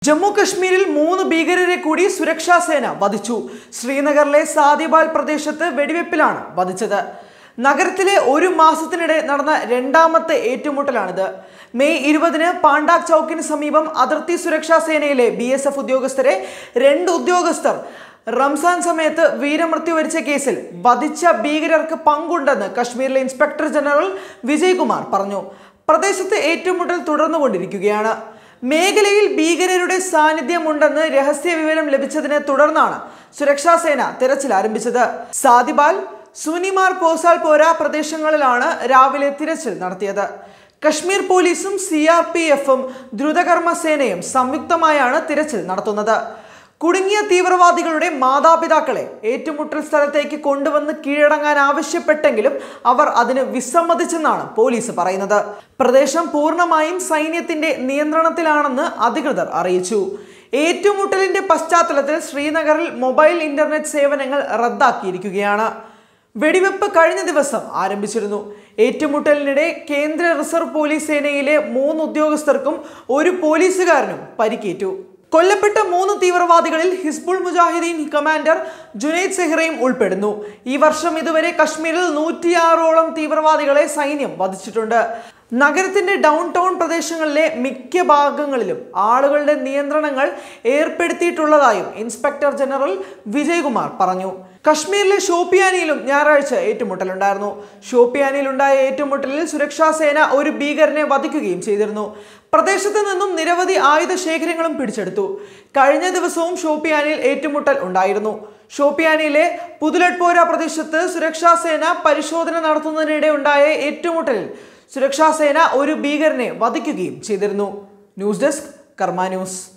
ജമ്മു കശ്മീരിൽ മൂന്ന് ഭീകരരെ കൂടി സുരക്ഷാ സേന വധിച്ചു ശ്രീനഗറിലെ സാദിബാൽ പ്രദേശത്ത് വെടിവെപ്പിലാണ് വധിച്ചത് നഗരത്തിലെ ഒരു മാസത്തിനിടെ നടന്ന രണ്ടാമത്തെ ഏറ്റുമുട്ടലാണിത് മെയ് ഇരുപതിന് പാണ്ടാക് ചൌക്കിന് സമീപം അതിർത്തി സുരക്ഷാ സേനയിലെ ബി എസ് എഫ് ഉദ്യോഗസ്ഥരെ രണ്ട് ഉദ്യോഗസ്ഥർ റംസാൻ സമയത്ത് വീരമൃത്യു വരിച്ച കേസിൽ വധിച്ച ഭീകരർക്ക് പങ്കുണ്ടെന്ന് കശ്മീരിലെ ഇൻസ്പെക്ടർ ജനറൽ വിജയ്കുമാർ പറഞ്ഞു പ്രദേശത്ത് ഏറ്റുമുട്ടൽ തുടർന്നുകൊണ്ടിരിക്കുകയാണ് മേഖലയിൽ ഭീകരരുടെ സാന്നിധ്യമുണ്ടെന്ന് രഹസ്യ വിവരം ലഭിച്ചതിനെ തുടർന്നാണ് സുരക്ഷാ സേന തെരച്ചിൽ ആരംഭിച്ചത് സാദിബാൽ സുനിമാർ പോസാൽപോര പ്രദേശങ്ങളിലാണ് രാവിലെ തിരച്ചിൽ നടത്തിയത് കശ്മീർ പോലീസും സി ആർ പി എഫും ദ്രുതകർമ്മ സേനയും സംയുക്തമായാണ് തിരച്ചിൽ നടത്തുന്നത് കുടുങ്ങിയ തീവ്രവാദികളുടെ മാതാപിതാക്കളെ ഏറ്റുമുട്ടൽ സ്ഥലത്തേക്ക് കൊണ്ടുവന്ന് കീഴടങ്ങാൻ ആവശ്യപ്പെട്ടെങ്കിലും അവർ അതിന് വിസമ്മതിച്ചെന്നാണ് പോലീസ് പറയുന്നത് പ്രദേശം പൂർണ്ണമായും സൈന്യത്തിന്റെ നിയന്ത്രണത്തിലാണെന്ന് അധികൃതർ അറിയിച്ചു ഏറ്റുമുട്ടലിന്റെ പശ്ചാത്തലത്തിൽ ശ്രീനഗറിൽ മൊബൈൽ ഇന്റർനെറ്റ് സേവനങ്ങൾ റദ്ദാക്കിയിരിക്കുകയാണ് വെടിവെപ്പ് കഴിഞ്ഞ ദിവസം ആരംഭിച്ചിരുന്നു ഏറ്റുമുട്ടലിനിടെ കേന്ദ്ര റിസർവ് പോലീസ് സേനയിലെ മൂന്ന് ഉദ്യോഗസ്ഥർക്കും ഒരു പോലീസുകാരനും പരിക്കേറ്റു കൊല്ലപ്പെട്ട മൂന്ന് തീവ്രവാദികളിൽ ഹിസ്ബുൾ മുജാഹിദീൻ കമാൻഡർ ജുനൈദ് സെഹ്റയും ഉൾപ്പെടുന്നു ഈ വർഷം ഇതുവരെ കശ്മീരിൽ നൂറ്റിയാറോളം തീവ്രവാദികളെ സൈന്യം വധിച്ചിട്ടുണ്ട് നഗരത്തിന്റെ ഡൗൺ ടൗൺ പ്രദേശങ്ങളിലെ മിക്ക ഭാഗങ്ങളിലും ആളുകളുടെ നിയന്ത്രണങ്ങൾ ഏർപ്പെടുത്തിയിട്ടുള്ളതായും ഇൻസ്പെക്ടർ ജനറൽ വിജയ്കുമാർ പറഞ്ഞു കശ്മീരിലെ ഷോപ്പിയാനിയിലും ഞായറാഴ്ച ഏറ്റുമുട്ടലുണ്ടായിരുന്നു ഷോപ്പിയാനിയിലുണ്ടായ ഏറ്റുമുട്ടലിൽ സുരക്ഷാ സേന ഒരു ഭീകരനെ വധിക്കുകയും ചെയ്തിരുന്നു പ്രദേശത്ത് നിന്നും നിരവധി ആയുധ ശേഖരങ്ങളും പിടിച്ചെടുത്തു കഴിഞ്ഞ ദിവസവും ഷോപ്പിയാനിൽ ഏറ്റുമുട്ടൽ ഉണ്ടായിരുന്നു ഷോപ്പിയാനിലെ പുതുലട്പോര പ്രദേശത്ത് സുരക്ഷാ സേന പരിശോധന നടത്തുന്നതിനിടെ ഉണ്ടായ ഏറ്റുമുട്ടലിൽ സുരക്ഷാ സേന ഒരു ഭീകരനെ വധിക്കുകയും ചെയ്തിരുന്നു ന്യൂസ് ഡെസ്ക് കർമ്മ ന്യൂസ്